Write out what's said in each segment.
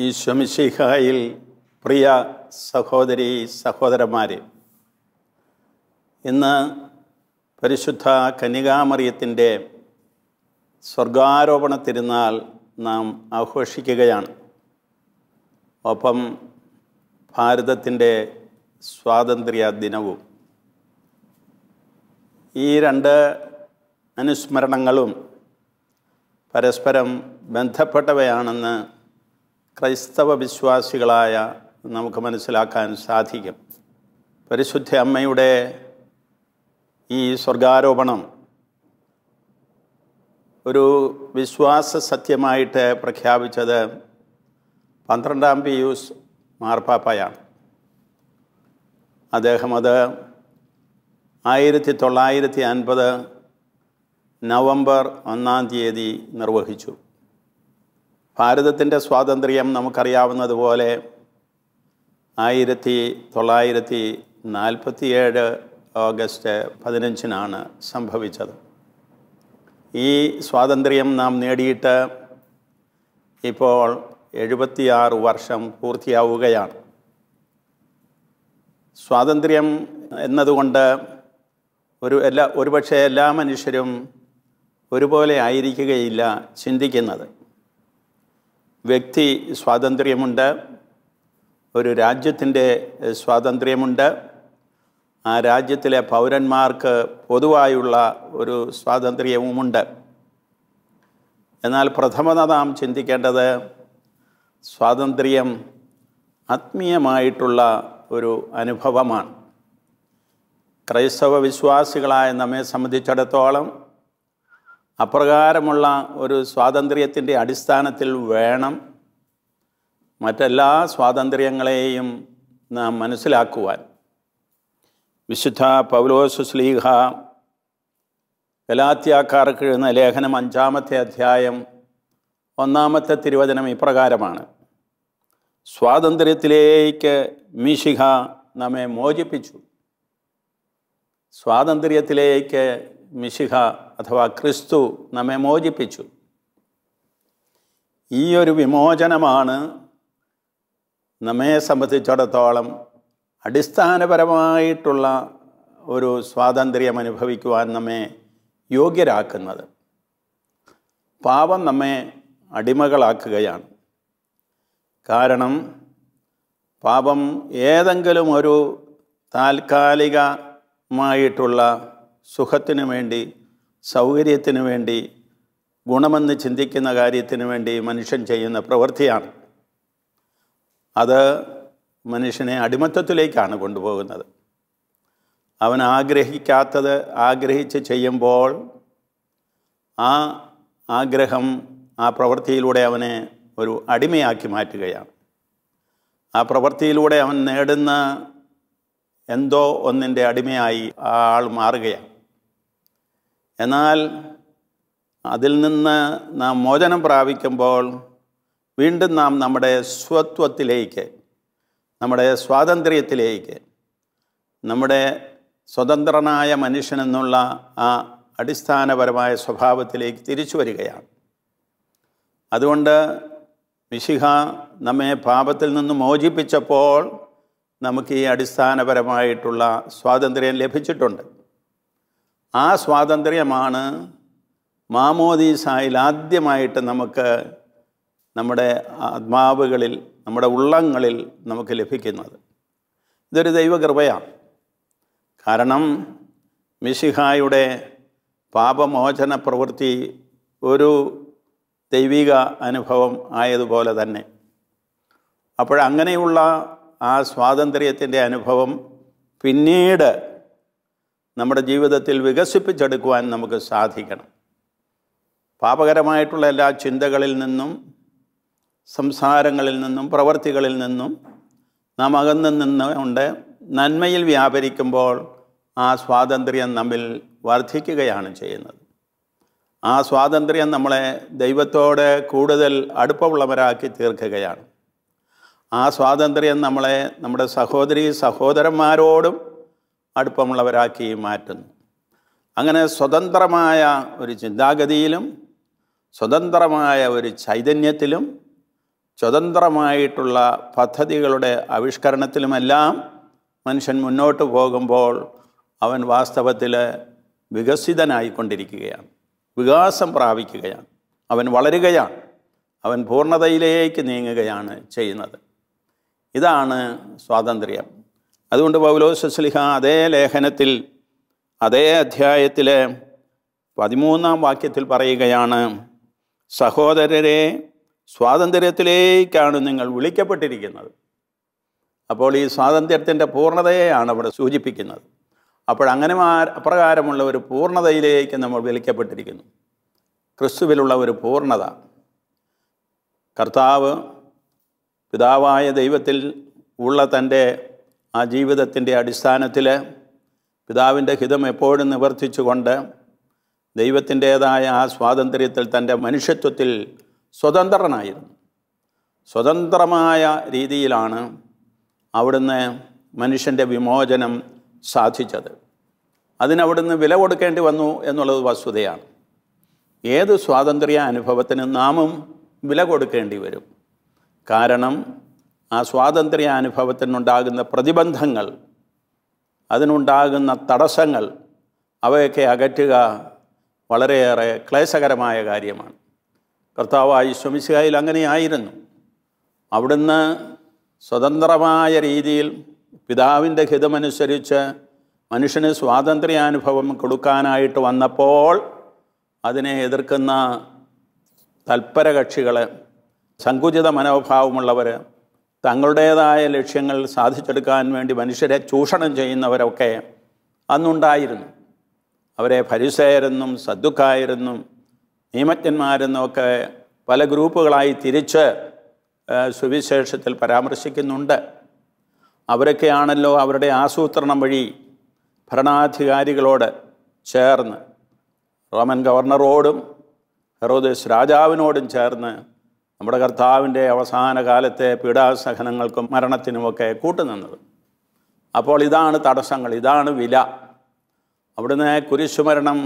ഈശ്വമിശിഹായിൽ പ്രിയ സഹോദരി സഹോദരന്മാരെ ഇന്ന് പരിശുദ്ധ കന്യകാമറിയത്തിൻ്റെ സ്വർഗാരോപണ തിരുനാൾ നാം ആഘോഷിക്കുകയാണ് ഒപ്പം ഭാരതത്തിൻ്റെ സ്വാതന്ത്ര്യ ദിനവും ഈ രണ്ട് അനുസ്മരണങ്ങളും പരസ്പരം ബന്ധപ്പെട്ടവയാണെന്ന് ക്രൈസ്തവ വിശ്വാസികളായ നമുക്ക് മനസ്സിലാക്കാൻ സാധിക്കും പരിശുദ്ധ അമ്മയുടെ ഈ സ്വർഗാരോപണം ഒരു വിശ്വാസ സത്യമായിട്ട് പ്രഖ്യാപിച്ചത് പന്ത്രണ്ടാം പിയൂസ് മാർപ്പാപ്പയാണ് അദ്ദേഹം അത് ആയിരത്തി തൊള്ളായിരത്തി അൻപത് നവംബർ ഒന്നാം തീയതി നിർവഹിച്ചു ഭാരതത്തിൻ്റെ സ്വാതന്ത്ര്യം നമുക്കറിയാവുന്നതുപോലെ ആയിരത്തി തൊള്ളായിരത്തി നാൽപ്പത്തിയേഴ് ഓഗസ്റ്റ് പതിനഞ്ചിനാണ് സംഭവിച്ചത് ഈ സ്വാതന്ത്ര്യം നാം നേടിയിട്ട് ഇപ്പോൾ എഴുപത്തിയാറ് വർഷം പൂർത്തിയാവുകയാണ് സ്വാതന്ത്ര്യം എന്നതുകൊണ്ട് ഒരു എല്ലാ ഒരുപക്ഷെ എല്ലാ മനുഷ്യരും ഒരുപോലെ ആയിരിക്കുകയില്ല ചിന്തിക്കുന്നത് വ്യക്തി സ്വാതന്ത്ര്യമുണ്ട് ഒരു രാജ്യത്തിൻ്റെ സ്വാതന്ത്ര്യമുണ്ട് ആ രാജ്യത്തിലെ പൗരന്മാർക്ക് പൊതുവായുള്ള ഒരു സ്വാതന്ത്ര്യവുമുണ്ട് എന്നാൽ പ്രഥമത നാം ചിന്തിക്കേണ്ടത് സ്വാതന്ത്ര്യം ആത്മീയമായിട്ടുള്ള ഒരു അനുഭവമാണ് ക്രൈസ്തവ വിശ്വാസികളായ നമ്മെ സംബന്ധിച്ചിടത്തോളം അപ്രകാരമുള്ള ഒരു സ്വാതന്ത്ര്യത്തിൻ്റെ അടിസ്ഥാനത്തിൽ വേണം മറ്റെല്ലാ സ്വാതന്ത്ര്യങ്ങളെയും നാം മനസ്സിലാക്കുവാൻ വിശുദ്ധ പൗലോസ് സ്ലീഹ ഗലാത്യാക്കാർക്ക് എഴുന്ന ലേഖനം അഞ്ചാമത്തെ അധ്യായം ഒന്നാമത്തെ തിരുവചനം ഇപ്രകാരമാണ് സ്വാതന്ത്ര്യത്തിലേക്ക് മിശിഹ നമ്മെ മോചിപ്പിച്ചു സ്വാതന്ത്ര്യത്തിലേക്ക് മിശിഹ അഥവാ ക്രിസ്തു നമ്മെ മോചിപ്പിച്ചു ഈ ഒരു വിമോചനമാണ് നമ്മെ സംബന്ധിച്ചിടത്തോളം അടിസ്ഥാനപരമായിട്ടുള്ള ഒരു സ്വാതന്ത്ര്യം അനുഭവിക്കുവാൻ നമ്മെ യോഗ്യരാക്കുന്നത് പാപം നമ്മെ അടിമകളാക്കുകയാണ് കാരണം പാപം ഏതെങ്കിലും ഒരു താൽക്കാലികമായിട്ടുള്ള സുഖത്തിനു വേണ്ടി സൗകര്യത്തിനു വേണ്ടി ഗുണമെന്ന് ചിന്തിക്കുന്ന കാര്യത്തിനു വേണ്ടി മനുഷ്യൻ ചെയ്യുന്ന പ്രവൃത്തിയാണ് അത് മനുഷ്യനെ അടിമത്തത്തിലേക്കാണ് കൊണ്ടുപോകുന്നത് അവൻ ആഗ്രഹിക്കാത്തത് ആഗ്രഹിച്ച് ചെയ്യുമ്പോൾ ആ ആഗ്രഹം ആ പ്രവൃത്തിയിലൂടെ അവനെ ഒരു അടിമയാക്കി മാറ്റുകയാണ് ആ പ്രവൃത്തിയിലൂടെ അവൻ നേടുന്ന എന്തോ ഒന്നിൻ്റെ അടിമയായി ആ ആൾ മാറുകയാണ് എന്നാൽ അതിൽ നിന്ന് നാം മോചനം പ്രാപിക്കുമ്പോൾ വീണ്ടും നാം നമ്മുടെ സ്വത്വത്തിലേക്ക് നമ്മുടെ സ്വാതന്ത്ര്യത്തിലേക്ക് നമ്മുടെ സ്വതന്ത്രനായ മനുഷ്യനെന്നുള്ള ആ അടിസ്ഥാനപരമായ സ്വഭാവത്തിലേക്ക് തിരിച്ചു വരികയാണ് അതുകൊണ്ട് മിശിഹ നമ്മെ പാപത്തിൽ നിന്ന് മോചിപ്പിച്ചപ്പോൾ നമുക്ക് ഈ അടിസ്ഥാനപരമായിട്ടുള്ള സ്വാതന്ത്ര്യം ലഭിച്ചിട്ടുണ്ട് ആ സ്വാതന്ത്ര്യമാണ് മാമോദീസായിൽ ആദ്യമായിട്ട് നമുക്ക് നമ്മുടെ ആത്മാവുകളിൽ നമ്മുടെ ഉള്ളങ്ങളിൽ നമുക്ക് ലഭിക്കുന്നത് ഇതൊരു ദൈവകൃപയാണ് കാരണം മിശിഹായുടെ പാപമോചന പ്രവൃത്തി ഒരു ദൈവിക അനുഭവം ആയതുപോലെ തന്നെ അപ്പോഴങ്ങനെയുള്ള ആ സ്വാതന്ത്ര്യത്തിൻ്റെ അനുഭവം പിന്നീട് നമ്മുടെ ജീവിതത്തിൽ വികസിപ്പിച്ചെടുക്കുവാൻ നമുക്ക് സാധിക്കണം പാപകരമായിട്ടുള്ള എല്ലാ ചിന്തകളിൽ നിന്നും സംസാരങ്ങളിൽ നിന്നും പ്രവർത്തികളിൽ നിന്നും നാം അകന്നു നിന്നുകൊണ്ട് നന്മയിൽ വ്യാപരിക്കുമ്പോൾ ആ സ്വാതന്ത്ര്യം നമ്മിൽ വർദ്ധിക്കുകയാണ് ചെയ്യുന്നത് ആ സ്വാതന്ത്ര്യം നമ്മളെ ദൈവത്തോട് കൂടുതൽ അടുപ്പമുള്ളവരാക്കി തീർക്കുകയാണ് ആ സ്വാതന്ത്ര്യം നമ്മളെ നമ്മുടെ സഹോദരി സഹോദരന്മാരോടും അടുപ്പമുള്ളവരാക്കി മാറ്റുന്നു അങ്ങനെ സ്വതന്ത്രമായ ഒരു ചിന്താഗതിയിലും സ്വതന്ത്രമായ ഒരു ചൈതന്യത്തിലും സ്വതന്ത്രമായിട്ടുള്ള പദ്ധതികളുടെ ആവിഷ്കരണത്തിലുമെല്ലാം മനുഷ്യൻ മുന്നോട്ട് പോകുമ്പോൾ അവൻ വാസ്തവത്തിൽ വികസിതനായിക്കൊണ്ടിരിക്കുകയാണ് വികാസം പ്രാപിക്കുകയാണ് അവൻ വളരുകയാണ് അവൻ പൂർണ്ണതയിലേക്ക് നീങ്ങുകയാണ് ചെയ്യുന്നത് ഇതാണ് സ്വാതന്ത്ര്യം അതുകൊണ്ട് പൗലോസ്ലിഹ അതേ ലേഖനത്തിൽ അതേ അധ്യായത്തിലെ പതിമൂന്നാം വാക്യത്തിൽ പറയുകയാണ് സഹോദരരെ സ്വാതന്ത്ര്യത്തിലേക്കാണ് നിങ്ങൾ വിളിക്കപ്പെട്ടിരിക്കുന്നത് അപ്പോൾ ഈ സ്വാതന്ത്ര്യത്തിൻ്റെ പൂർണ്ണതയെയാണ് അവിടെ സൂചിപ്പിക്കുന്നത് അപ്പോഴങ്ങനെ അപ്രകാരമുള്ള ഒരു പൂർണ്ണതയിലേക്ക് നമ്മൾ വിളിക്കപ്പെട്ടിരിക്കുന്നു ക്രിസ്തുവിലുള്ള ഒരു പൂർണ്ണത കർത്താവ് പിതാവായ ദൈവത്തിൽ ഉള്ള തൻ്റെ ആ ജീവിതത്തിൻ്റെ അടിസ്ഥാനത്തിൽ പിതാവിൻ്റെ ഹിതം എപ്പോഴും നിവർത്തിച്ചുകൊണ്ട് ദൈവത്തിൻ്റേതായ ആ സ്വാതന്ത്ര്യത്തിൽ തൻ്റെ മനുഷ്യത്വത്തിൽ സ്വതന്ത്രനായിരുന്നു സ്വതന്ത്രമായ രീതിയിലാണ് അവിടുന്ന് മനുഷ്യൻ്റെ വിമോചനം സാധിച്ചത് അതിനവിടുന്ന് വില കൊടുക്കേണ്ടി വന്നു എന്നുള്ളത് വസ്തുതയാണ് ഏത് സ്വാതന്ത്ര്യ അനുഭവത്തിനും നാമും വില കൊടുക്കേണ്ടി വരും കാരണം ആ സ്വാതന്ത്ര്യ അനുഭവത്തിനുണ്ടാകുന്ന പ്രതിബന്ധങ്ങൾ അതിനുണ്ടാകുന്ന തടസ്സങ്ങൾ അവയൊക്കെ അകറ്റുക വളരെയേറെ ക്ലേശകരമായ കാര്യമാണ് കർത്താവായി ശ്രമിച്ചുകയിൽ അങ്ങനെയായിരുന്നു അവിടുന്ന് സ്വതന്ത്രമായ രീതിയിൽ പിതാവിൻ്റെ ഹിതമനുസരിച്ച് മനുഷ്യന് സ്വാതന്ത്ര്യാനുഭവം കൊടുക്കാനായിട്ട് വന്നപ്പോൾ അതിനെ എതിർക്കുന്ന തൽപര കക്ഷികൾ സങ്കുചിത മനോഭാവമുള്ളവർ തങ്ങളുടേതായ ലക്ഷ്യങ്ങൾ സാധിച്ചെടുക്കാൻ വേണ്ടി മനുഷ്യരെ ചൂഷണം ചെയ്യുന്നവരൊക്കെ അന്നുണ്ടായിരുന്നു അവരെ ഫരിസയരെന്നും സദ്ദുക്കായെന്നും നിയമജ്ഞന്മാരെന്നും ഒക്കെ പല ഗ്രൂപ്പുകളായി തിരിച്ച് സുവിശേഷത്തിൽ പരാമർശിക്കുന്നുണ്ട് അവരൊക്കെയാണല്ലോ അവരുടെ ആസൂത്രണം വഴി ഭരണാധികാരികളോട് ചേർന്ന് റോമൻ ഗവർണറോടും ഹെറോദേസ് രാജാവിനോടും ചേർന്ന് നമ്മുടെ കർത്താവിൻ്റെ അവസാന കാലത്തെ പീഡാസഹനങ്ങൾക്കും മരണത്തിനുമൊക്കെ കൂട്ടുനിന്നത് അപ്പോൾ ഇതാണ് തടസ്സങ്ങൾ ഇതാണ് വില അവിടുന്ന് കുരിശുമരണം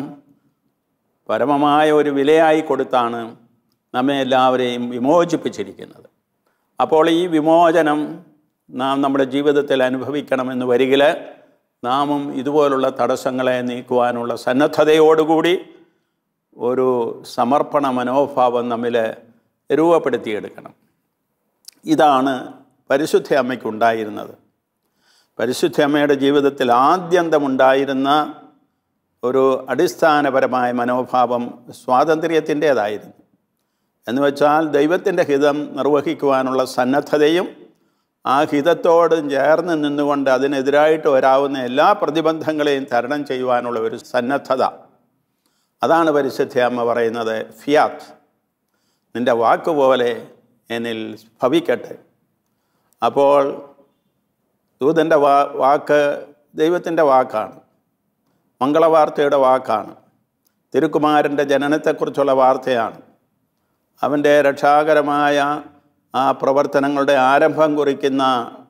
പരമമായ ഒരു വിലയായി കൊടുത്താണ് നമ്മെ എല്ലാവരെയും വിമോചിപ്പിച്ചിരിക്കുന്നത് അപ്പോൾ ഈ വിമോചനം നാം നമ്മുടെ ജീവിതത്തിൽ അനുഭവിക്കണമെന്ന് വരികിൽ നാമും ഇതുപോലുള്ള തടസ്സങ്ങളെ നീക്കുവാനുള്ള സന്നദ്ധതയോടുകൂടി ഒരു സമർപ്പണ മനോഭാവം നമ്മിൽ രൂപപ്പെടുത്തിയെടുക്കണം ഇതാണ് പരിശുദ്ധ അമ്മയ്ക്കുണ്ടായിരുന്നത് പരിശുദ്ധ അമ്മയുടെ ജീവിതത്തിൽ ആദ്യന്തമുണ്ടായിരുന്ന ഒരു അടിസ്ഥാനപരമായ മനോഭാവം സ്വാതന്ത്ര്യത്തിൻ്റേതായിരുന്നു എന്ന് വെച്ചാൽ ദൈവത്തിൻ്റെ ഹിതം നിർവഹിക്കുവാനുള്ള സന്നദ്ധതയും ആ ഹിതത്തോട് ചേർന്ന് നിന്നുകൊണ്ട് അതിനെതിരായിട്ട് വരാവുന്ന എല്ലാ പ്രതിബന്ധങ്ങളെയും തരണം ചെയ്യുവാനുള്ള ഒരു സന്നദ്ധത അതാണ് പരിശുദ്ധ അമ്മ പറയുന്നത് ഫിയാത്ത് നിൻ്റെ വാക്ക് പോലെ എന്നിൽ ഭവിക്കട്ടെ അപ്പോൾ ദൂതൻ്റെ വാ വാക്ക് ദൈവത്തിൻ്റെ വാക്കാണ് മംഗളവാർത്തയുടെ വാക്കാണ് തിരുക്കുമാരൻ്റെ ജനനത്തെക്കുറിച്ചുള്ള വാർത്തയാണ് അവൻ്റെ രക്ഷാകരമായ ആ പ്രവർത്തനങ്ങളുടെ ആരംഭം കുറിക്കുന്ന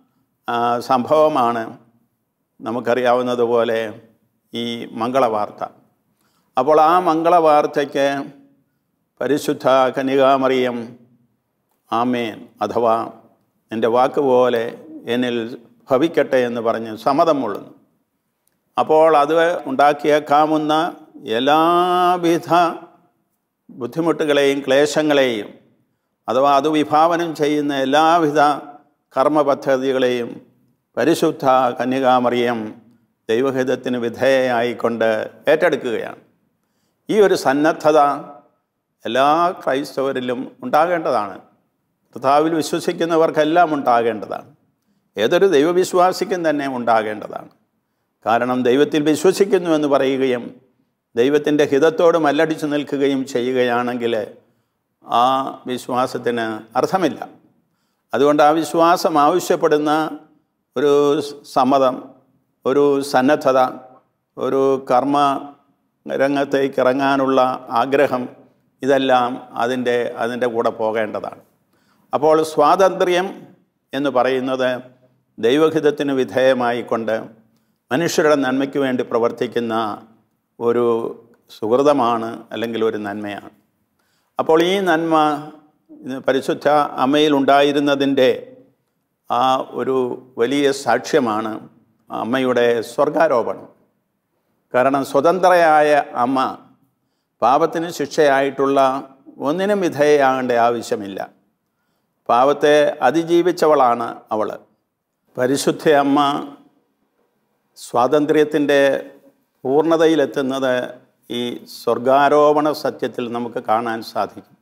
സംഭവമാണ് നമുക്കറിയാവുന്നതുപോലെ ഈ മംഗളവാർത്ത അപ്പോൾ ആ മംഗളവാർത്തയ്ക്ക് പരിശുദ്ധ കനികാമറിയം ആമേൻ അഥവാ എൻ്റെ വാക്ക് പോലെ എന്നിൽ ഭവിക്കട്ടെ എന്ന് പറഞ്ഞ് സമ്മതം കൊള്ളുന്നു അപ്പോൾ അത് ഉണ്ടാക്കിയേക്കാവുന്ന എല്ലാവിധ ബുദ്ധിമുട്ടുകളെയും ക്ലേശങ്ങളെയും അഥവാ അത് വിഭാവനം ചെയ്യുന്ന എല്ലാവിധ കർമ്മ പദ്ധതികളെയും പരിശുദ്ധ കന്യകാമറിയം ദൈവഹിതത്തിന് വിധേയയായിക്കൊണ്ട് ഏറ്റെടുക്കുകയാണ് ഈ ഒരു സന്നദ്ധത എല്ലാ ക്രൈസ്തവരിലും ഉണ്ടാകേണ്ടതാണ് കർത്താവിൽ വിശ്വസിക്കുന്നവർക്കെല്ലാം ഉണ്ടാകേണ്ടതാണ് ഏതൊരു ദൈവവിശ്വാസിക്കും തന്നെ ഉണ്ടാകേണ്ടതാണ് കാരണം ദൈവത്തിൽ വിശ്വസിക്കുന്നു എന്ന് പറയുകയും ദൈവത്തിൻ്റെ ഹിതത്തോട് മല്ലടിച്ചു നിൽക്കുകയും ചെയ്യുകയാണെങ്കിൽ ആ വിശ്വാസത്തിന് അർത്ഥമില്ല അതുകൊണ്ട് ആ വിശ്വാസം ആവശ്യപ്പെടുന്ന ഒരു സമ്മതം ഒരു സന്നദ്ധത ഒരു കർമ്മ രംഗത്തേക്ക് ഇറങ്ങാനുള്ള ആഗ്രഹം ഇതെല്ലാം അതിൻ്റെ അതിൻ്റെ കൂടെ പോകേണ്ടതാണ് അപ്പോൾ സ്വാതന്ത്ര്യം എന്ന് പറയുന്നത് ദൈവഹിതത്തിന് വിധേയമായിക്കൊണ്ട് മനുഷ്യരുടെ നന്മയ്ക്ക് വേണ്ടി പ്രവർത്തിക്കുന്ന ഒരു സുഹൃതമാണ് അല്ലെങ്കിൽ ഒരു നന്മയാണ് അപ്പോൾ ഈ നന്മ ഇന്ന് പരിശുദ്ധ അമ്മയിൽ ഉണ്ടായിരുന്നതിൻ്റെ ആ ഒരു വലിയ സാക്ഷ്യമാണ് അമ്മയുടെ സ്വർഗാരോപണം കാരണം സ്വതന്ത്രയായ അമ്മ പാപത്തിന് ശിക്ഷയായിട്ടുള്ള ഒന്നിനും വിധേയയാകേണ്ട ആവശ്യമില്ല പാപത്തെ അതിജീവിച്ചവളാണ് അവൾ പരിശുദ്ധ അമ്മ സ്വാതന്ത്ര്യത്തിൻ്റെ പൂർണ്ണതയിലെത്തുന്നത് ഈ സ്വർഗാരോപണ സത്യത്തിൽ നമുക്ക് കാണാൻ സാധിക്കും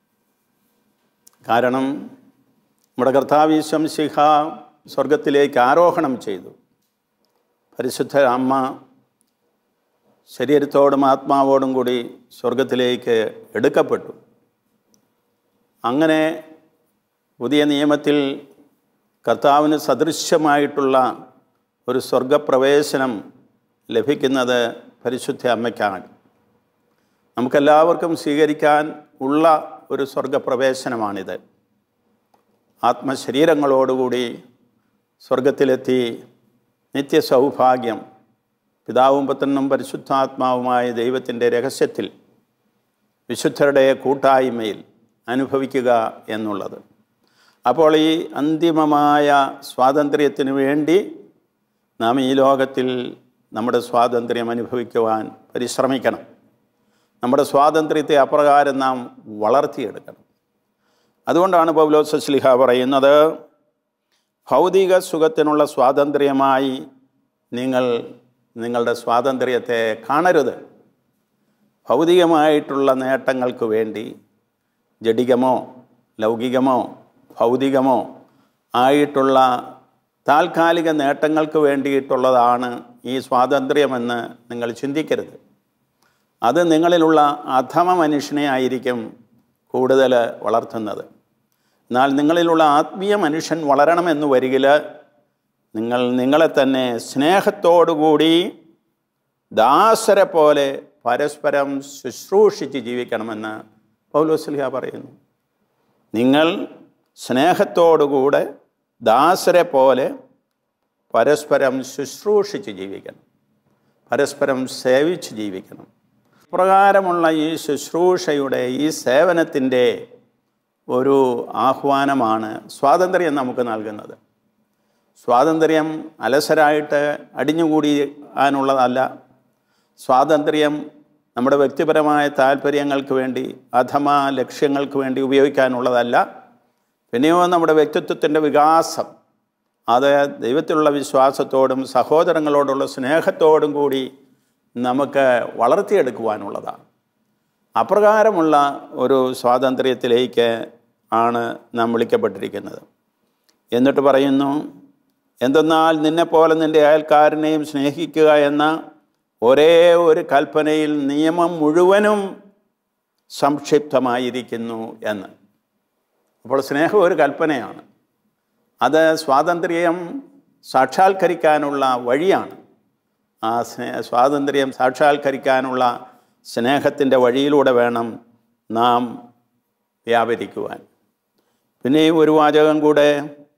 കാരണം നമ്മുടെ കർത്താവീശ്വം ശിഖ സ്വർഗത്തിലേക്ക് ആരോഹണം ചെയ്തു പരിശുദ്ധ അമ്മ ശരീരത്തോടും ആത്മാവോടും കൂടി സ്വർഗത്തിലേക്ക് എടുക്കപ്പെട്ടു അങ്ങനെ പുതിയ നിയമത്തിൽ കർത്താവിന് സദൃശ്യമായിട്ടുള്ള ഒരു സ്വർഗപ്രവേശനം ലഭിക്കുന്നത് പരിശുദ്ധ അമ്മയ്ക്കാണ് നമുക്കെല്ലാവർക്കും സ്വീകരിക്കാൻ ഉള്ള ഒരു സ്വർഗപ്രവേശനമാണിത് ആത്മശരീരങ്ങളോടുകൂടി സ്വർഗത്തിലെത്തി നിത്യസൗഭാഗ്യം പിതാവും പുത്രനും പരിശുദ്ധാത്മാവുമായ ദൈവത്തിൻ്റെ രഹസ്യത്തിൽ വിശുദ്ധരുടെ കൂട്ടായ്മയിൽ അനുഭവിക്കുക എന്നുള്ളത് അപ്പോൾ ഈ അന്തിമമായ സ്വാതന്ത്ര്യത്തിന് വേണ്ടി നാം ഈ ലോകത്തിൽ നമ്മുടെ സ്വാതന്ത്ര്യം അനുഭവിക്കുവാൻ പരിശ്രമിക്കണം നമ്മുടെ സ്വാതന്ത്ര്യത്തെ അപ്രകാരം നാം വളർത്തിയെടുക്കണം അതുകൊണ്ടാണ് പൗലോസ് ശ്ലിഹ പറയുന്നത് ഭൗതിക സുഖത്തിനുള്ള സ്വാതന്ത്ര്യമായി നിങ്ങൾ നിങ്ങളുടെ സ്വാതന്ത്ര്യത്തെ കാണരുത് ഭൗതികമായിട്ടുള്ള നേട്ടങ്ങൾക്ക് വേണ്ടി ജഡികമോ ലൗകികമോ ഭൗതികമോ ആയിട്ടുള്ള താൽക്കാലിക നേട്ടങ്ങൾക്ക് വേണ്ടിയിട്ടുള്ളതാണ് ഈ സ്വാതന്ത്ര്യമെന്ന് നിങ്ങൾ ചിന്തിക്കരുത് അത് നിങ്ങളിലുള്ള അധമ മനുഷ്യനെ ആയിരിക്കും കൂടുതൽ വളർത്തുന്നത് എന്നാൽ നിങ്ങളിലുള്ള ആത്മീയ മനുഷ്യൻ വളരണമെന്ന് വരികിൽ നിങ്ങൾ നിങ്ങളെ തന്നെ സ്നേഹത്തോടുകൂടി ദാസരെ പോലെ പരസ്പരം ശുശ്രൂഷിച്ച് ജീവിക്കണമെന്ന് പൗലോസ്ലിഹ പറയുന്നു നിങ്ങൾ സ്നേഹത്തോടുകൂടെ ദാസരെ പോലെ പരസ്പരം ശുശ്രൂഷിച്ച് ജീവിക്കണം പരസ്പരം സേവിച്ച് ജീവിക്കണം പ്രകാരമുള്ള ഈ ശുശ്രൂഷയുടെ ഈ സേവനത്തിൻ്റെ ഒരു ആഹ്വാനമാണ് സ്വാതന്ത്ര്യം നമുക്ക് നൽകുന്നത് സ്വാതന്ത്ര്യം അലസരായിട്ട് അടിഞ്ഞുകൂടിയാനുള്ളതല്ല സ്വാതന്ത്ര്യം നമ്മുടെ വ്യക്തിപരമായ താല്പര്യങ്ങൾക്ക് വേണ്ടി അധമ ലക്ഷ്യങ്ങൾക്ക് വേണ്ടി ഉപയോഗിക്കാനുള്ളതല്ല പിന്നെയോ നമ്മുടെ വ്യക്തിത്വത്തിൻ്റെ വികാസം അത് ദൈവത്തിലുള്ള വിശ്വാസത്തോടും സഹോദരങ്ങളോടുള്ള സ്നേഹത്തോടും കൂടി നമുക്ക് വളർത്തിയെടുക്കുവാനുള്ളതാണ് അപ്രകാരമുള്ള ഒരു സ്വാതന്ത്ര്യത്തിലേക്ക് ആണ് നാം വിളിക്കപ്പെട്ടിരിക്കുന്നത് എന്നിട്ട് പറയുന്നു എന്തെന്നാൽ നിന്നെപ്പോലെ നിൻ്റെ അയൽക്കാരനെയും സ്നേഹിക്കുക എന്ന ഒരേ ഒരു കൽപ്പനയിൽ നിയമം മുഴുവനും സംക്ഷിപ്തമായിരിക്കുന്നു എന്ന് അപ്പോൾ സ്നേഹം ഒരു കൽപ്പനയാണ് അത് സ്വാതന്ത്ര്യം സാക്ഷാത്കരിക്കാനുള്ള വഴിയാണ് ആ സ്നേ സ്വാതന്ത്ര്യം സാക്ഷാത്കരിക്കാനുള്ള സ്നേഹത്തിൻ്റെ വഴിയിലൂടെ വേണം നാം വ്യാപരിക്കുവാൻ പിന്നെയും ഒരു വാചകം കൂടെ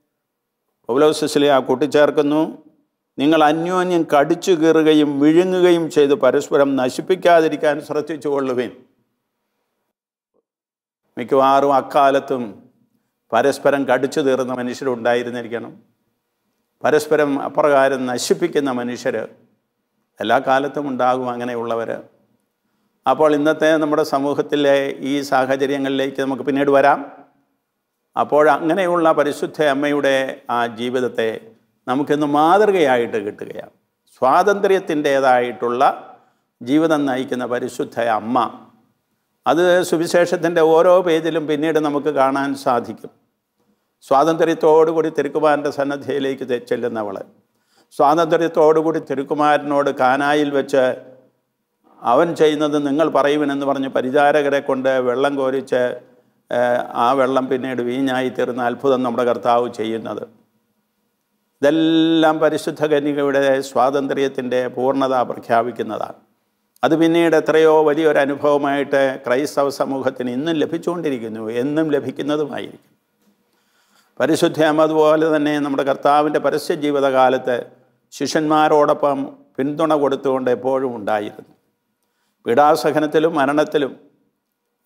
പൗലോസിലെ ആ കൂട്ടിച്ചേർക്കുന്നു നിങ്ങൾ അന്യോന്യം കടിച്ചു കീറുകയും വിഴുങ്ങുകയും ചെയ്ത് പരസ്പരം നശിപ്പിക്കാതിരിക്കാൻ ശ്രദ്ധിച്ചു കൊള്ളുവിൻ മിക്കവാറും അക്കാലത്തും പരസ്പരം കടിച്ചു തീർന്ന മനുഷ്യരുണ്ടായിരുന്നിരിക്കണം പരസ്പരം അപ്രകാരം നശിപ്പിക്കുന്ന മനുഷ്യർ എല്ലാ കാലത്തും ഉണ്ടാകും അങ്ങനെയുള്ളവർ അപ്പോൾ ഇന്നത്തെ നമ്മുടെ സമൂഹത്തിലെ ഈ സാഹചര്യങ്ങളിലേക്ക് നമുക്ക് പിന്നീട് വരാം അപ്പോൾ അങ്ങനെയുള്ള പരിശുദ്ധ അമ്മയുടെ ആ ജീവിതത്തെ നമുക്കിന്ന് മാതൃകയായിട്ട് കിട്ടുകയാണ് സ്വാതന്ത്ര്യത്തിൻ്റേതായിട്ടുള്ള ജീവിതം നയിക്കുന്ന പരിശുദ്ധ അമ്മ അത് സുവിശേഷത്തിൻ്റെ ഓരോ പേജിലും പിന്നീട് നമുക്ക് കാണാൻ സാധിക്കും സ്വാതന്ത്ര്യത്തോടുകൂടി തിരുക്കുമാരൻ്റെ സന്നദ്ധയിലേക്ക് തെ- ചെല്ലുന്നവൾ സ്വാതന്ത്ര്യത്തോടുകൂടി തിരുക്കുമാരനോട് കാനായിൽ വെച്ച് അവൻ ചെയ്യുന്നത് നിങ്ങൾ പറയുവിനെന്ന് പറഞ്ഞ് പരിചാരകരെ കൊണ്ട് വെള്ളം കോരിച്ച് ഏഹ്, ആ വെള്ളം പിന്നീട് വീഞ്ഞായി തീർന്ന അത്ഭുതം നമ്മുടെ കർത്താവ് ചെയ്യുന്നത് ഇതെല്ലാം പരിശുദ്ധ കന്യകയുടെ സ്വാതന്ത്ര്യത്തിൻ്റെ പൂർണ്ണത പ്രഖ്യാപിക്കുന്നതാണ് അത് പിന്നീട് എത്രയോ വലിയൊരു അനുഭവമായിട്ട് ക്രൈസ്തവ സമൂഹത്തിന് ഇന്നും ലഭിച്ചുകൊണ്ടിരിക്കുന്നു എന്നും ലഭിക്കുന്നതുമായിരിക്കും പരിശുദ്ധ അതുപോലെ തന്നെ നമ്മുടെ കർത്താവിൻ്റെ പരസ്യ ജീവിതകാലത്ത് ശിഷ്യന്മാരോടൊപ്പം പിന്തുണ കൊടുത്തുകൊണ്ട് എപ്പോഴും ഉണ്ടായിരുന്നു പീഡാസഹനത്തിലും മരണത്തിലും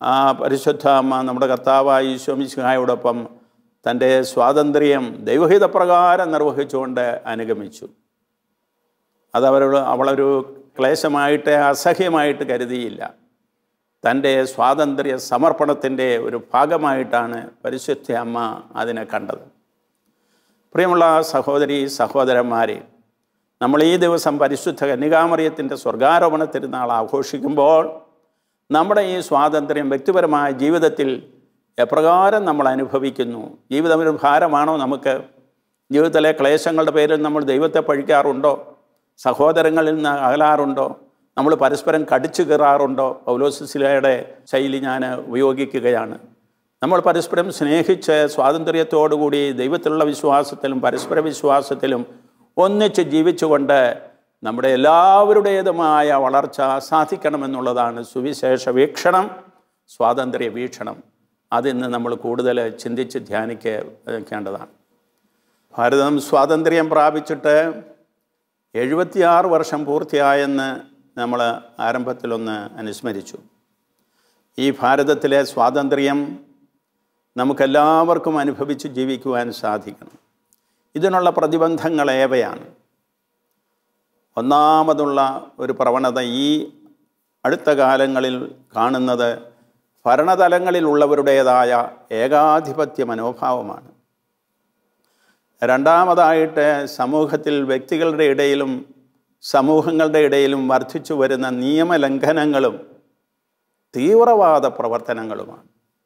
ആ പരിശുദ്ധ അമ്മ നമ്മുടെ കർത്താവായ ഈശോമിശിഹായോടൊപ്പം തൻ്റെ സ്വാതന്ത്ര്യം ദൈവഹിതപ്രകാരം നിർവഹിച്ചുകൊണ്ട് അനുഗമിച്ചു അത് അവരോട് അവളൊരു ക്ലേശമായിട്ട് അസഹ്യമായിട്ട് കരുതിയില്ല തൻ്റെ സ്വാതന്ത്ര്യ സമർപ്പണത്തിൻ്റെ ഒരു ഭാഗമായിട്ടാണ് പരിശുദ്ധ അമ്മ അതിനെ കണ്ടത് പ്രിയമുള്ള സഹോദരി സഹോദരന്മാരെ നമ്മൾ ഈ ദിവസം പരിശുദ്ധ കന്യകാമറിയത്തിൻ്റെ സ്വർഗാരോപണ തിരുനാൾ ആഘോഷിക്കുമ്പോൾ നമ്മുടെ ഈ സ്വാതന്ത്ര്യം വ്യക്തിപരമായ ജീവിതത്തിൽ എപ്രകാരം നമ്മൾ അനുഭവിക്കുന്നു ജീവിതം ഒരു ഭാരമാണോ നമുക്ക് ജീവിതത്തിലെ ക്ലേശങ്ങളുടെ പേരിൽ നമ്മൾ ദൈവത്തെ പഴിക്കാറുണ്ടോ സഹോദരങ്ങളിൽ നിന്ന് അകലാറുണ്ടോ നമ്മൾ പരസ്പരം കടിച്ചു കയറാറുണ്ടോ പൗലോസിലയുടെ ശൈലി ഞാൻ ഉപയോഗിക്കുകയാണ് നമ്മൾ പരസ്പരം സ്നേഹിച്ച് സ്വാതന്ത്ര്യത്തോടുകൂടി ദൈവത്തിലുള്ള വിശ്വാസത്തിലും പരസ്പര വിശ്വാസത്തിലും ഒന്നിച്ച് ജീവിച്ചുകൊണ്ട് നമ്മുടെ എല്ലാവരുടേതുമായ വളർച്ച സാധിക്കണമെന്നുള്ളതാണ് സുവിശേഷ വീക്ഷണം സ്വാതന്ത്ര്യ വീക്ഷണം അതിന്ന് നമ്മൾ കൂടുതൽ ചിന്തിച്ച് ധ്യാനിക്കേണ്ടതാണ് ഭാരതം സ്വാതന്ത്ര്യം പ്രാപിച്ചിട്ട് എഴുപത്തിയാറ് വർഷം പൂർത്തിയായെന്ന് നമ്മൾ ആരംഭത്തിലൊന്ന് അനുസ്മരിച്ചു ഈ ഭാരതത്തിലെ സ്വാതന്ത്ര്യം നമുക്കെല്ലാവർക്കും അനുഭവിച്ച് ജീവിക്കുവാൻ സാധിക്കണം ഇതിനുള്ള പ്രതിബന്ധങ്ങൾ ഏവയാണ് ഒന്നാമതുള്ള ഒരു പ്രവണത ഈ അടുത്ത കാലങ്ങളിൽ കാണുന്നത് ഭരണതലങ്ങളിലുള്ളവരുടേതായ ഏകാധിപത്യ മനോഭാവമാണ് രണ്ടാമതായിട്ട് സമൂഹത്തിൽ വ്യക്തികളുടെ ഇടയിലും സമൂഹങ്ങളുടെ ഇടയിലും വർദ്ധിച്ചു വരുന്ന നിയമലംഘനങ്ങളും തീവ്രവാദ പ്രവർത്തനങ്ങളുമാണ്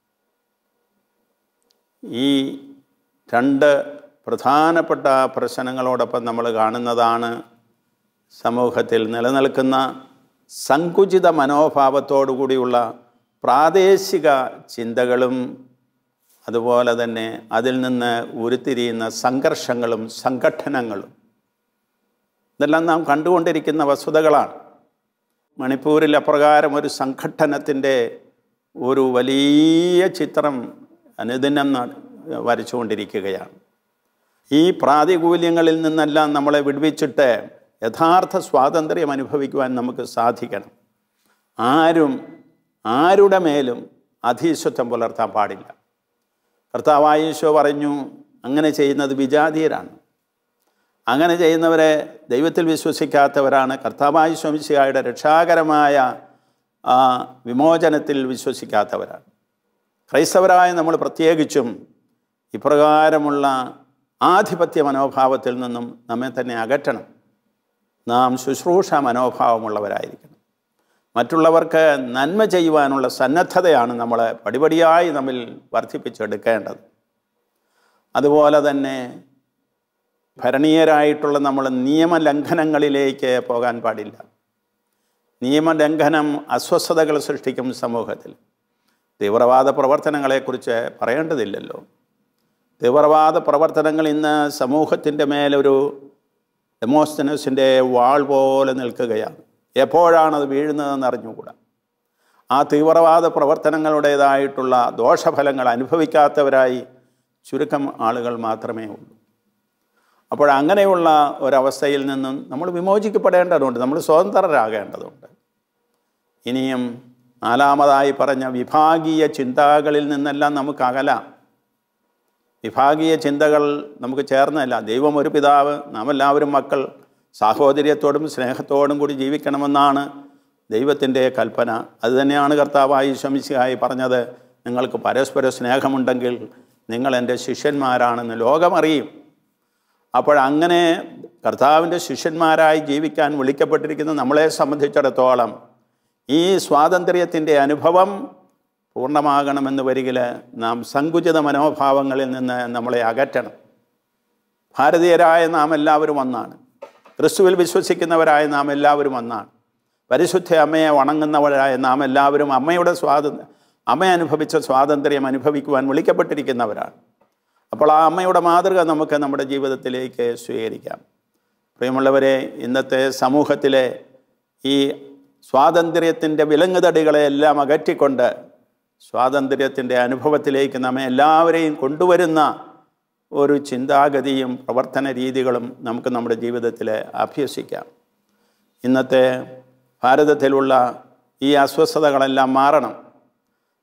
ഈ രണ്ട് പ്രധാനപ്പെട്ട പ്രശ്നങ്ങളോടൊപ്പം നമ്മൾ കാണുന്നതാണ് സമൂഹത്തിൽ നിലനിൽക്കുന്ന സങ്കുചിത മനോഭാവത്തോടുകൂടിയുള്ള പ്രാദേശിക ചിന്തകളും അതുപോലെ തന്നെ അതിൽ നിന്ന് ഉരുത്തിരിയുന്ന സംഘർഷങ്ങളും സംഘട്ടനങ്ങളും ഇതെല്ലാം നാം കണ്ടുകൊണ്ടിരിക്കുന്ന വസ്തുതകളാണ് മണിപ്പൂരിൽ അപ്രകാരം ഒരു സംഘട്ടനത്തിൻ്റെ ഒരു വലിയ ചിത്രം അനുദിനം വരച്ചുകൊണ്ടിരിക്കുകയാണ് ഈ പ്രാതികൂല്യങ്ങളിൽ നിന്നെല്ലാം നമ്മളെ വിടുവിച്ചിട്ട് യഥാർത്ഥ സ്വാതന്ത്ര്യം അനുഭവിക്കുവാൻ നമുക്ക് സാധിക്കണം ആരും ആരുടെ മേലും അധീശത്വം പുലർത്താൻ പാടില്ല കർത്താവായേശോ പറഞ്ഞു അങ്ങനെ ചെയ്യുന്നത് വിജാതീയരാണ് അങ്ങനെ ചെയ്യുന്നവരെ ദൈവത്തിൽ വിശ്വസിക്കാത്തവരാണ് കർത്താവായ സ്വാമിശിയായുടെ രക്ഷാകരമായ വിമോചനത്തിൽ വിശ്വസിക്കാത്തവരാണ് ക്രൈസ്തവരായ നമ്മൾ പ്രത്യേകിച്ചും ഇപ്രകാരമുള്ള ആധിപത്യ മനോഭാവത്തിൽ നിന്നും നമ്മെ തന്നെ അകറ്റണം നാം ശുശ്രൂഷ മനോഭാവമുള്ളവരായിരിക്കണം മറ്റുള്ളവർക്ക് നന്മ ചെയ്യുവാനുള്ള സന്നദ്ധതയാണ് നമ്മൾ പടിപടിയായി നമ്മിൽ വർദ്ധിപ്പിച്ചെടുക്കേണ്ടത് അതുപോലെ തന്നെ ഭരണീയരായിട്ടുള്ള നമ്മൾ നിയമലംഘനങ്ങളിലേക്ക് പോകാൻ പാടില്ല നിയമലംഘനം അസ്വസ്ഥതകൾ സൃഷ്ടിക്കും സമൂഹത്തിൽ തീവ്രവാദ പ്രവർത്തനങ്ങളെക്കുറിച്ച് പറയേണ്ടതില്ലല്ലോ തീവ്രവാദ പ്രവർത്തനങ്ങൾ ഇന്ന് സമൂഹത്തിൻ്റെ മേലൊരു ഡെമോസ്തനസിൻ്റെ വാൾ പോലെ നിൽക്കുകയാണ് എപ്പോഴാണത് വീഴുന്നതെന്ന് അറിഞ്ഞുകൂടാ ആ തീവ്രവാദ പ്രവർത്തനങ്ങളുടേതായിട്ടുള്ള ദോഷഫലങ്ങൾ അനുഭവിക്കാത്തവരായി ചുരുക്കം ആളുകൾ മാത്രമേ ഉള്ളൂ അപ്പോൾ അങ്ങനെയുള്ള ഒരവസ്ഥയിൽ നിന്നും നമ്മൾ വിമോചിക്കപ്പെടേണ്ടതുണ്ട് നമ്മൾ സ്വതന്ത്രരാകേണ്ടതുണ്ട് ഇനിയും നാലാമതായി പറഞ്ഞ വിഭാഗീയ ചിന്തകളിൽ നിന്നെല്ലാം നമുക്ക് അകലാം വിഭാഗീയ ചിന്തകൾ നമുക്ക് ചേർന്നല്ല ദൈവം ഒരു പിതാവ് നാം എല്ലാവരും മക്കൾ സാഹോദര്യത്തോടും സ്നേഹത്തോടും കൂടി ജീവിക്കണമെന്നാണ് ദൈവത്തിൻ്റെ കൽപ്പന അതുതന്നെയാണ് കർത്താവായി ശമിശിയായി പറഞ്ഞത് നിങ്ങൾക്ക് പരസ്പര സ്നേഹമുണ്ടെങ്കിൽ നിങ്ങൾ എൻ്റെ ശിഷ്യന്മാരാണെന്ന് ലോകമറിയും അപ്പോഴങ്ങനെ കർത്താവിൻ്റെ ശിഷ്യന്മാരായി ജീവിക്കാൻ വിളിക്കപ്പെട്ടിരിക്കുന്ന നമ്മളെ സംബന്ധിച്ചിടത്തോളം ഈ സ്വാതന്ത്ര്യത്തിൻ്റെ അനുഭവം പൂർണ്ണമാകണമെന്ന് വരികിൽ നാം സങ്കുചിത മനോഭാവങ്ങളിൽ നിന്ന് നമ്മളെ അകറ്റണം ഭാരതീയരായ നാം എല്ലാവരും ഒന്നാണ് ക്രിസ്തുവിൽ വിശ്വസിക്കുന്നവരായ നാം എല്ലാവരും ഒന്നാണ് പരിശുദ്ധ അമ്മയെ വണങ്ങുന്നവരായ നാം എല്ലാവരും അമ്മയുടെ സ്വാതന്ത്ര്യം അമ്മ അനുഭവിച്ച സ്വാതന്ത്ര്യം അനുഭവിക്കുവാൻ വിളിക്കപ്പെട്ടിരിക്കുന്നവരാണ് അപ്പോൾ ആ അമ്മയുടെ മാതൃക നമുക്ക് നമ്മുടെ ജീവിതത്തിലേക്ക് സ്വീകരിക്കാം പ്രിയമുള്ളവരെ ഇന്നത്തെ സമൂഹത്തിലെ ഈ സ്വാതന്ത്ര്യത്തിൻ്റെ വിലങ്ങുതടികളെ എല്ലാം അകറ്റിക്കൊണ്ട് സ്വാതന്ത്ര്യത്തിൻ്റെ അനുഭവത്തിലേക്ക് നമ്മെ എല്ലാവരെയും കൊണ്ടുവരുന്ന ഒരു ചിന്താഗതിയും പ്രവർത്തന രീതികളും നമുക്ക് നമ്മുടെ ജീവിതത്തിൽ അഭ്യസിക്കാം ഇന്നത്തെ ഭാരതത്തിലുള്ള ഈ അസ്വസ്ഥതകളെല്ലാം മാറണം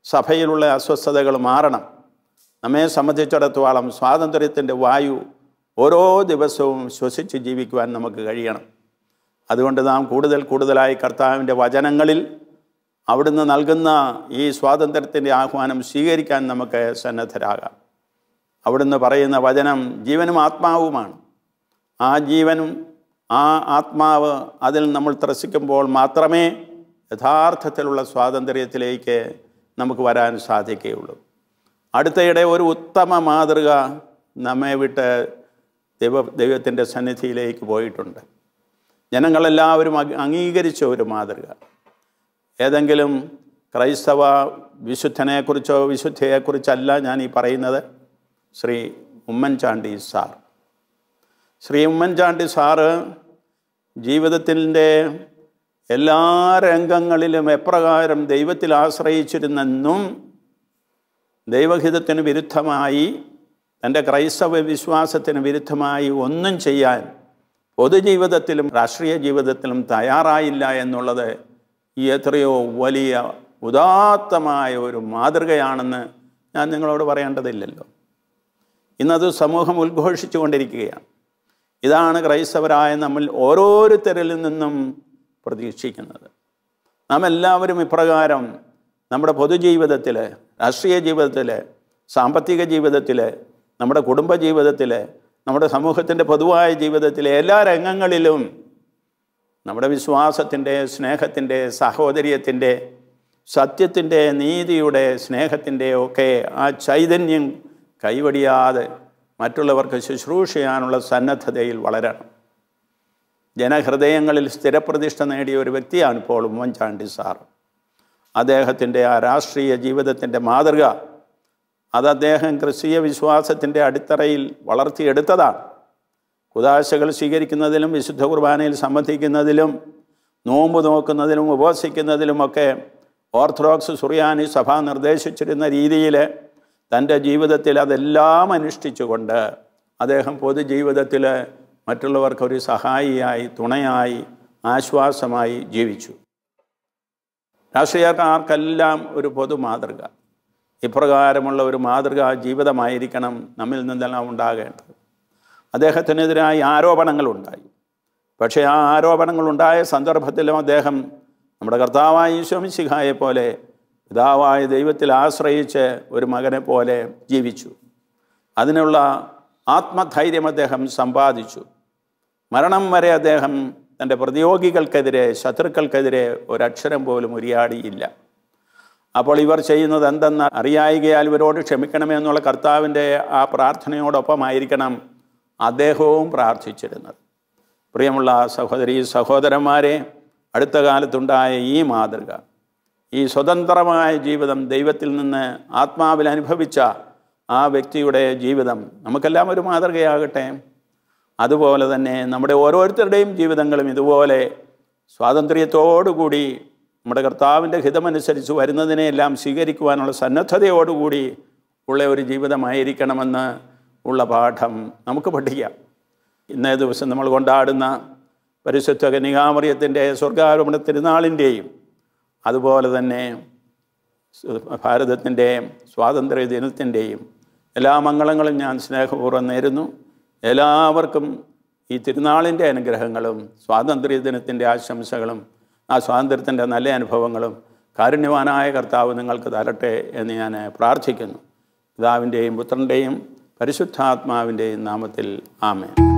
സഭയിലുള്ള അസ്വസ്ഥതകൾ മാറണം നമ്മെ സംബന്ധിച്ചിടത്തോളം സ്വാതന്ത്ര്യത്തിൻ്റെ വായു ഓരോ ദിവസവും ശ്വസിച്ച് ജീവിക്കുവാൻ നമുക്ക് കഴിയണം അതുകൊണ്ട് നാം കൂടുതൽ കൂടുതലായി കർത്താവിൻ്റെ വചനങ്ങളിൽ അവിടുന്ന് നൽകുന്ന ഈ സ്വാതന്ത്ര്യത്തിൻ്റെ ആഹ്വാനം സ്വീകരിക്കാൻ നമുക്ക് സന്നദ്ധരാകാം അവിടുന്ന് പറയുന്ന വചനം ജീവനും ആത്മാവുമാണ് ആ ജീവനും ആ ആത്മാവ് അതിൽ നമ്മൾ ത്രസിക്കുമ്പോൾ മാത്രമേ യഥാർത്ഥത്തിലുള്ള സ്വാതന്ത്ര്യത്തിലേക്ക് നമുക്ക് വരാൻ സാധിക്കുകയുള്ളൂ അടുത്തയിടെ ഒരു ഉത്തമ മാതൃക നമ്മെ വിട്ട് ദൈവ ദൈവത്തിൻ്റെ സന്നിധിയിലേക്ക് പോയിട്ടുണ്ട് ജനങ്ങളെല്ലാവരും അംഗ- അംഗീകരിച്ച ഒരു മാതൃക ഏതെങ്കിലും ക്രൈസ്തവ വിശുദ്ധനെക്കുറിച്ചോ വിശുദ്ധയെക്കുറിച്ചല്ല ഞാൻ ഈ പറയുന്നത് ശ്രീ ഉമ്മൻചാണ്ടി സാർ ശ്രീ ഉമ്മൻചാണ്ടി സാറ് ജീവിതത്തിൻ്റെ എല്ലാ രംഗങ്ങളിലും എപ്രകാരം ദൈവത്തിൽ ആശ്രയിച്ചിരുന്നെന്നും ദൈവഹിതത്തിന് വിരുദ്ധമായി തൻ്റെ ക്രൈസ്തവ വിശ്വാസത്തിന് വിരുദ്ധമായി ഒന്നും ചെയ്യാൻ പൊതുജീവിതത്തിലും രാഷ്ട്രീയ ജീവിതത്തിലും തയ്യാറായില്ല എന്നുള്ളത് ഈ എത്രയോ വലിയ ഉദാത്തമായ ഒരു മാതൃകയാണെന്ന് ഞാൻ നിങ്ങളോട് പറയേണ്ടതില്ലല്ലോ ഇന്നത് സമൂഹം ഉദ്ഘോഷിച്ചു കൊണ്ടിരിക്കുകയാണ് ഇതാണ് ക്രൈസ്തവരായ നമ്മൾ ഓരോരുത്തരിൽ നിന്നും പ്രതീക്ഷിക്കുന്നത് നാം എല്ലാവരും ഇപ്രകാരം നമ്മുടെ പൊതുജീവിതത്തിൽ രാഷ്ട്രീയ ജീവിതത്തിൽ സാമ്പത്തിക ജീവിതത്തിൽ നമ്മുടെ കുടുംബ ജീവിതത്തിൽ നമ്മുടെ സമൂഹത്തിൻ്റെ പൊതുവായ ജീവിതത്തിലെ എല്ലാ രംഗങ്ങളിലും നമ്മുടെ വിശ്വാസത്തിൻ്റെ സ്നേഹത്തിൻ്റെ സാഹോദര്യത്തിൻ്റെ സത്യത്തിൻ്റെ നീതിയുടെ സ്നേഹത്തിൻ്റെ ഒക്കെ ആ ചൈതന്യം കൈവടിയാതെ മറ്റുള്ളവർക്ക് ശുശ്രൂഷ ചെയ്യാനുള്ള സന്നദ്ധതയിൽ വളരണം ജനഹൃദയങ്ങളിൽ സ്ഥിരപ്രതിഷ്ഠ നേടിയ ഒരു വ്യക്തിയാണ് ഇപ്പോൾ ഉമ്മൻചാണ്ടി സാർ അദ്ദേഹത്തിൻ്റെ ആ രാഷ്ട്രീയ ജീവിതത്തിൻ്റെ മാതൃക അത് അദ്ദേഹം ക്രിസ്തീയ വിശ്വാസത്തിൻ്റെ അടിത്തറയിൽ വളർത്തിയെടുത്തതാണ് കുദാശകൾ സ്വീകരിക്കുന്നതിലും വിശുദ്ധ കുർബാനയിൽ സംബന്ധിക്കുന്നതിലും നോമ്പ് നോക്കുന്നതിലും ഉപവസിക്കുന്നതിലുമൊക്കെ ഓർത്തഡോക്സ് സുറിയാനി സഭ നിർദ്ദേശിച്ചിരുന്ന രീതിയിൽ തൻ്റെ ജീവിതത്തിൽ അതെല്ലാം അനുഷ്ഠിച്ചുകൊണ്ട് അദ്ദേഹം പൊതുജീവിതത്തിൽ മറ്റുള്ളവർക്കൊരു സഹായിയായി തുണയായി ആശ്വാസമായി ജീവിച്ചു രാഷ്ട്രീയക്കാർക്കെല്ലാം ഒരു പൊതു മാതൃക ഇപ്രകാരമുള്ള ഒരു മാതൃകാ ജീവിതമായിരിക്കണം നമ്മിൽ നിന്നെല്ലാം ഉണ്ടാകേണ്ടത് അദ്ദേഹത്തിനെതിരായി ആരോപണങ്ങളുണ്ടായി പക്ഷേ ആ ആരോപണങ്ങളുണ്ടായ സന്ദർഭത്തിലും അദ്ദേഹം നമ്മുടെ കർത്താവായ ഈശോമിശിഹായെ പോലെ പിതാവായ ദൈവത്തിൽ ആശ്രയിച്ച് ഒരു മകനെ പോലെ ജീവിച്ചു അതിനുള്ള ആത്മധൈര്യം അദ്ദേഹം സമ്പാദിച്ചു മരണം വരെ അദ്ദേഹം തൻ്റെ പ്രതിയോഗികൾക്കെതിരെ ശത്രുക്കൾക്കെതിരെ ഒരക്ഷരം പോലും ഉരിയാടിയില്ല അപ്പോൾ ഇവർ ചെയ്യുന്നത് എന്തെന്ന് അറിയായികയാൽ ഇവരോട് ക്ഷമിക്കണമേ എന്നുള്ള കർത്താവിൻ്റെ ആ പ്രാർത്ഥനയോടൊപ്പമായിരിക്കണം അദ്ദേഹവും പ്രാർത്ഥിച്ചിരുന്നത് പ്രിയമുള്ള സഹോദരി സഹോദരന്മാരെ അടുത്ത കാലത്തുണ്ടായ ഈ മാതൃക ഈ സ്വതന്ത്രമായ ജീവിതം ദൈവത്തിൽ നിന്ന് ആത്മാവിൽ അനുഭവിച്ച ആ വ്യക്തിയുടെ ജീവിതം നമുക്കെല്ലാം ഒരു മാതൃകയാകട്ടെ അതുപോലെ തന്നെ നമ്മുടെ ഓരോരുത്തരുടെയും ജീവിതങ്ങളും ഇതുപോലെ സ്വാതന്ത്ര്യത്തോടുകൂടി നമ്മുടെ കർത്താവിൻ്റെ ഹിതമനുസരിച്ച് വരുന്നതിനെയെല്ലാം സ്വീകരിക്കുവാനുള്ള സന്നദ്ധതയോടുകൂടി ഉള്ള ഒരു ജീവിതമായിരിക്കണമെന്ന് ഉള്ള പാഠം നമുക്ക് പഠിക്കാം ഇന്നേ ദിവസം നമ്മൾ കൊണ്ടാടുന്ന പരിശുദ്ധ കന്യകാമറിയത്തിൻ്റെ സ്വർഗാരോപണ തിരുനാളിൻ്റെയും അതുപോലെ തന്നെ ഭാരതത്തിൻ്റെ സ്വാതന്ത്ര്യ ദിനത്തിൻ്റെയും എല്ലാ മംഗളങ്ങളും ഞാൻ സ്നേഹപൂർവ്വം നേരുന്നു എല്ലാവർക്കും ഈ തിരുനാളിൻ്റെ അനുഗ്രഹങ്ങളും സ്വാതന്ത്ര്യ ദിനത്തിൻ്റെ ആശംസകളും ആ സ്വാതന്ത്ര്യത്തിൻ്റെ നല്ല അനുഭവങ്ങളും കാരുണ്യവാനായ കർത്താവ് നിങ്ങൾക്ക് തരട്ടെ എന്ന് ഞാൻ പ്രാർത്ഥിക്കുന്നു പിതാവിൻ്റെയും പുത്രൻ്റെയും പരിശുദ്ധാത്മാവിൻ്റെയും നാമത്തിൽ ആമേൻ